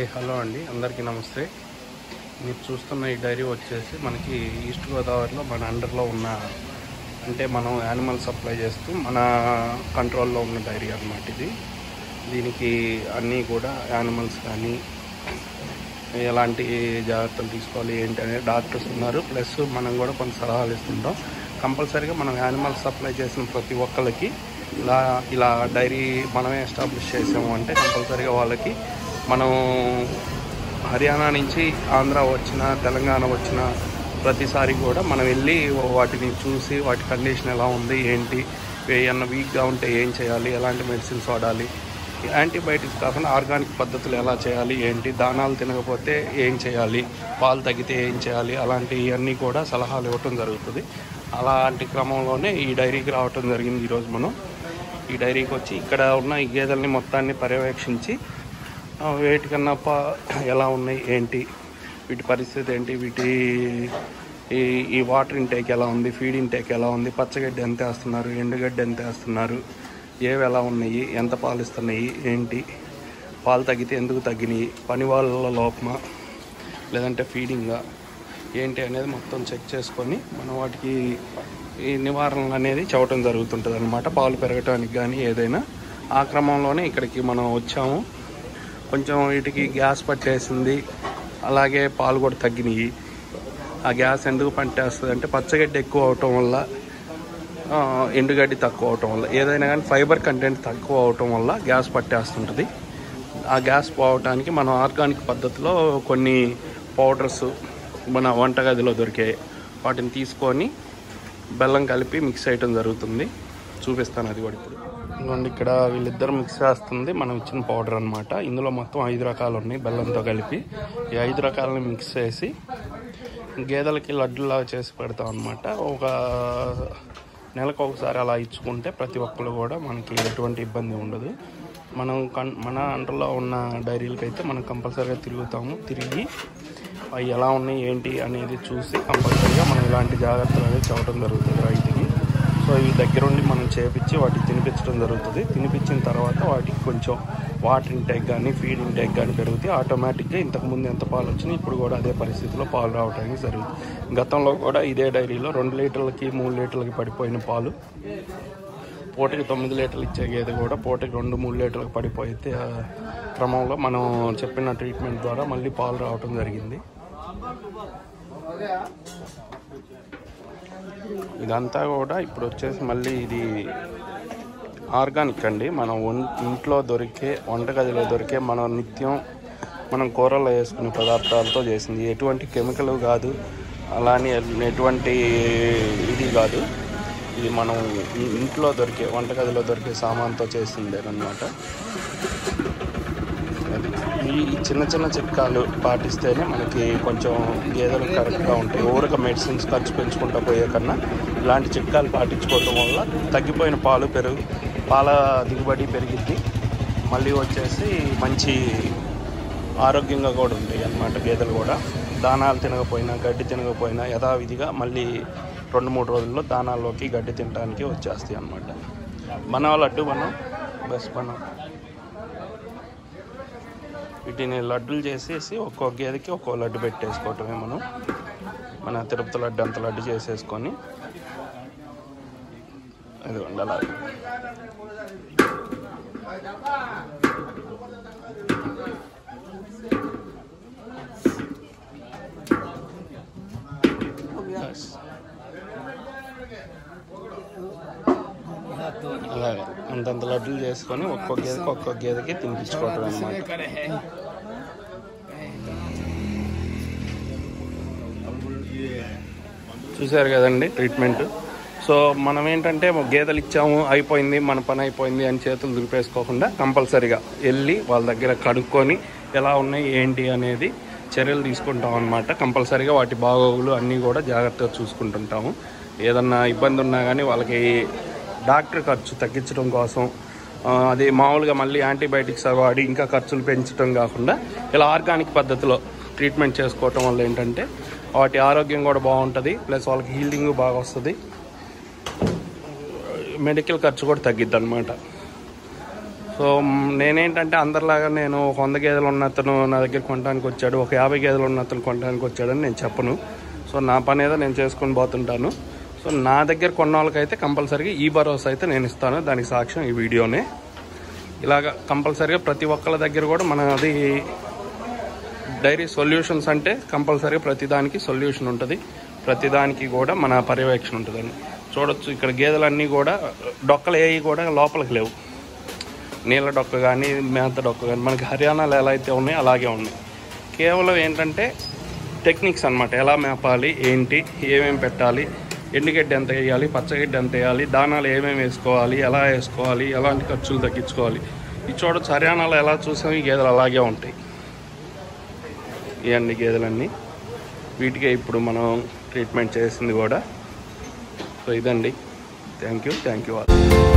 hi hello అండి అందరికీ నమస్తే మీరు చూస్తున్న ఈ డైరీ వచ్చేసి మనకి ఈస్ట్ గోదావరిలో మన అండర్లో ఉన్న అంటే మనం యానిమల్ సప్లై చేస్తూ మన కంట్రోల్లో ఉన్న డైరీ అన్నమాట ఇది దీనికి అన్నీ కూడా యానిమల్స్ కానీ ఎలాంటి జాగ్రత్తలు తీసుకోవాలి ఏంటి అనేది డాక్టర్స్ ఉన్నారు ప్లస్ మనం కూడా కొంత సలహాలు ఇస్తుంటాం కంపల్సరీగా మనం యానిమల్ సప్లై చేసిన ప్రతి ఒక్కరికి ఇలా ఇలా డైరీ మనమే ఎస్టాబ్లిష్ చేసాము అంటే కంపల్సరీగా వాళ్ళకి మనం హర్యానా నుంచి ఆంధ్ర వచ్చిన తెలంగాణ వచ్చిన ప్రతిసారి కూడా మనం వెళ్ళి వాటిని చూసి వాటి కండిషన్ ఎలా ఉంది ఏంటి ఏమన్నా వీక్గా ఉంటే ఏం చేయాలి ఎలాంటి మెడిసిన్స్ వాడాలి యాంటీబయాటిక్స్ కాకుండా ఆర్గానిక్ పద్ధతులు ఎలా చేయాలి ఏంటి దానాలు తినకపోతే ఏం చేయాలి పాలు తగ్గితే ఏం చేయాలి అలాంటివన్నీ కూడా సలహాలు ఇవ్వటం జరుగుతుంది అలాంటి క్రమంలోనే ఈ డైరీకి రావటం జరిగింది ఈరోజు మనం ఈ డైరీకి వచ్చి ఇక్కడ ఉన్న ఈ గేదెల్ని మొత్తాన్ని పర్యవేక్షించి ఆ, వేటికన్నా పా ఎలా ఉన్నాయి ఏంటి వీటి పరిస్థితి ఏంటి వీటి ఈ ఈ వాటర్ ఇంటేక్ ఎలా ఉంది ఫీడ్ ఇంటేక్ ఎలా ఉంది పచ్చగడ్డి ఎంత వేస్తున్నారు ఎండుగడ్డి ఎంత వేస్తున్నారు ఏవి ఎలా ఉన్నాయి ఎంత పాలు ఇస్తున్నాయి ఏంటి పాలు తగ్గితే ఎందుకు తగ్గినాయి పని వాళ్ళ లోపమా లేదంటే ఫీడింగా ఏంటి అనేది మొత్తం చెక్ చేసుకొని మనం వాటికి ఈ నివారణ అనేది చెప్పడం జరుగుతుంటుంది అనమాట పాలు పెరగటానికి కానీ ఏదైనా ఆ క్రమంలోనే ఇక్కడికి మనం వచ్చాము కొంచెం వీటికి గ్యాస్ పట్టేసింది అలాగే పాలు కూడా తగ్గినాయి ఆ గ్యాస్ ఎందుకు పట్టేస్తుంది అంటే పచ్చగడ్డి ఎక్కువ అవటం వల్ల ఆ, ఎండుగడ్డి తక్కువ అవటం వల్ల ఏదైనా కానీ ఫైబర్ కంటెంట్ తక్కువ అవటం వల్ల గ్యాస్ పట్టేస్తుంటుంది ఆ గ్యాస్ పోవటానికి మనం ఆర్గానిక్ పద్ధతిలో కొన్ని పౌడర్స్ మన వంటగదిలో దొరికే వాటిని తీసుకొని బెల్లం కలిపి మిక్స్ చేయటం జరుగుతుంది చూపిస్తాను అది కూడా ఇప్పుడు ఇదిగోండి ఇక్కడ వీళ్ళిద్దరు మిక్స్ చేస్తుంది మనం ఇచ్చిన పౌడర్ అన్నమాట ఇందులో మొత్తం ఐదు రకాలు ఉన్నాయి బెల్లంతో కలిపి ఈ ఐదు రకాలను మిక్స్ చేసి గేదెలకి లడ్డులాగా చేసి పెడతాం అనమాట ఒక నెలకు ఒకసారి అలా ఇచ్చుకుంటే ప్రతి ఒక్కరు కూడా మనకి ఎటువంటి ఇబ్బంది ఉండదు మనం కన్ మన అండర్లో ఉన్న డైరీలకి అయితే మనం కంపల్సరీగా తిరుగుతాము తిరిగి అవి ఎలా ఉన్నాయి ఏంటి అనేది చూసి కంపల్సరీగా మనం ఇలాంటి జాగ్రత్తలు అనేది చెప్పడం జరుగుతుంది రైతుకి సో ఈ దగ్గరుండి మనం చేపించి వాటికి తినిపించడం జరుగుతుంది తినిపించిన తర్వాత వాటికి కొంచెం వాటర్ ఇంటేక్ కానీ ఫీడ్ ఇంటేక్ కానీ పెరుగుతాయి ఆటోమేటిక్గా ఇంతకుముందు ఎంత పాలు వచ్చినాయి ఇప్పుడు కూడా అదే పరిస్థితిలో పాలు రావడానికి జరుగుతుంది గతంలో కూడా ఇదే డైరీలో రెండు లీటర్లకి మూడు లీటర్లకి పడిపోయిన పాలు పూటకి తొమ్మిది లీటర్లు ఇచ్చే గేదె కూడా పూటకి రెండు మూడు లీటర్లకు పడిపోతే ఆ క్రమంలో మనం చెప్పిన ట్రీట్మెంట్ ద్వారా మళ్ళీ పాలు రావటం జరిగింది ఇదంతా కూడా ఇప్పుడు వచ్చేసి మళ్ళీ ఇది ఆర్గానిక్ అండి మనం వం- ఇంట్లో దొరికే వంటగదిలో దొరికే మనం నిత్యం మనం కూరల్లో వేసుకునే పదార్థాలతో చేసింది ఎటువంటి కెమికల్ కాదు అలానే ఎటువంటి ఇది కాదు ఇది మనం ఇ- ఇంట్లో దొరికే వంటగదిలో దొరికే సామాన్తో చేసిందే అనమాట అది ఈ చిన్న చిన్న చిట్కాలు పాటిస్తేనే మనకి కొంచెం గేదెలు కరెక్ట్గా ఉంటాయి ఊరక మెడిసిన్స్ ఖర్చు పెంచుకుంటా పోయే కన్నా ఇలాంటి చిట్కాలు పాటించుకోవటం వల్ల తగ్గిపోయిన పాలు పెరుగు పాల దిగుబడి పెరిగిద్ది మళ్ళీ వచ్చేసి మంచి ఆరోగ్యంగా కూడా ఉంటాయి అన్నమాట గేదెలు కూడా దానాలు తినకపోయినా గడ్డి తినకపోయినా యథావిధిగా మళ్ళీ రెండు మూడు రోజుల్లో దానాల్లోకి గడ్డి తినడానికి వచ్చేస్తాయి అన్నమాట మన లడ్డు మనం బస్ మనం వీటిని లడ్డులు చేసేసి ఒక్కో గేదెకి ఒక్కో లడ్డు పెట్టేసుకోవటమే మనం మన తిరుపతి లడ్డు అంత లడ్డు చేసేసుకొని అది ఉండాలి అలాగే అంతంత లడ్డులు చేసుకొని ఒక్కో గేదెకి ఒక్కో గేదెకి తినిపించుకోవటం అనమాట చూశారు కదండి ట్రీట్మెంట్ సో మనం ఏంటంటే గేదెలు ఇచ్చాము అయిపోయింది మన పని అయిపోయింది అని చేతులు దులిపేసుకోకుండా కంపల్సరీగా వెళ్ళి వాళ్ళ దగ్గర కనుక్కొని ఎలా ఉన్నాయి ఏంటి అనేది చర్యలు తీసుకుంటాం అనమాట కంపల్సరీగా వాటి బాగోగులు అన్నీ కూడా జాగ్రత్తగా చూసుకుంటుంటాము ఏదన్నా ఇబ్బంది ఉన్నా కానీ వాళ్ళకి డాక్టర్ ఖర్చు తగ్గించడం కోసం ఆ, అది మామూలుగా మళ్ళీ యాంటీబయాటిక్స్ అవి వాడి ఇంకా ఖర్చులు పెంచడం కాకుండా ఇలా ఆర్గానిక్ పద్ధతిలో ట్రీట్మెంట్ చేసుకోవటం వల్ల ఏంటంటే వాటి ఆరోగ్యం కూడా బాగుంటుంది ప్లస్ వాళ్ళకి హీలింగ్ బాగా వస్తుంది మెడికల్ ఖర్చు కూడా తగ్గిద్ది అనమాట సో మ్, నేనేంటంటే అందరిలాగా నేను ఒక వంద గేదెలు ఉన్న అతను నా దగ్గర కొనడానికి వచ్చాడు ఒక యాభై గేదెలు ఉన్న అతను కొనడానికి వచ్చాడని నేను చెప్పను సో నా పని ఏదో నేను చేసుకొని పోతుంటాను సో నా దగ్గర కొన్న వాళ్ళకైతే కంపల్సరీగా ఈ భరోసా అయితే నేను ఇస్తాను దానికి సాక్ష్యం ఈ వీడియోనే ఇలాగ కంపల్సరీగా ప్రతి ఒక్కళ్ళ దగ్గర కూడా మనది డైరీ సొల్యూషన్స్ అంటే కంపల్సరీగా ప్రతిదానికి సొల్యూషన్ ఉంటుంది ప్రతిదానికి కూడా మన పర్యవేక్షణ ఉంటుందండి చూడొచ్చు ఇక్కడ గేదెలన్నీ కూడా డొక్కలు ఏవి కూడా లోపలికి లేవు నీళ్ళ డొక్క కానీ మేత డొక్క కానీ మనకి హర్యానాలో ఎలా అయితే ఉన్నాయో అలాగే ఉన్నాయి కేవలం ఏంటంటే టెక్నిక్స్ అన్నమాట ఎలా మేపాలి ఏంటి ఏమేమి పెట్టాలి ఎండుగడ్డి ఎంత వేయాలి పచ్చగడ్డి ఎంత వేయాలి దానాలు ఏమేమి వేసుకోవాలి ఎలా వేసుకోవాలి ఎలాంటి ఖర్చులు తగ్గించుకోవాలి ఇది చూడొచ్చు హర్యానాలో ఎలా చూసాం ఈ గేదెలు అలాగే ఉంటాయి ఇవన్నీ గేదెలన్నీ వీటికే ఇప్పుడు మనం ట్రీట్మెంట్ చేసింది కూడా సో ఇదండి thank you thank you all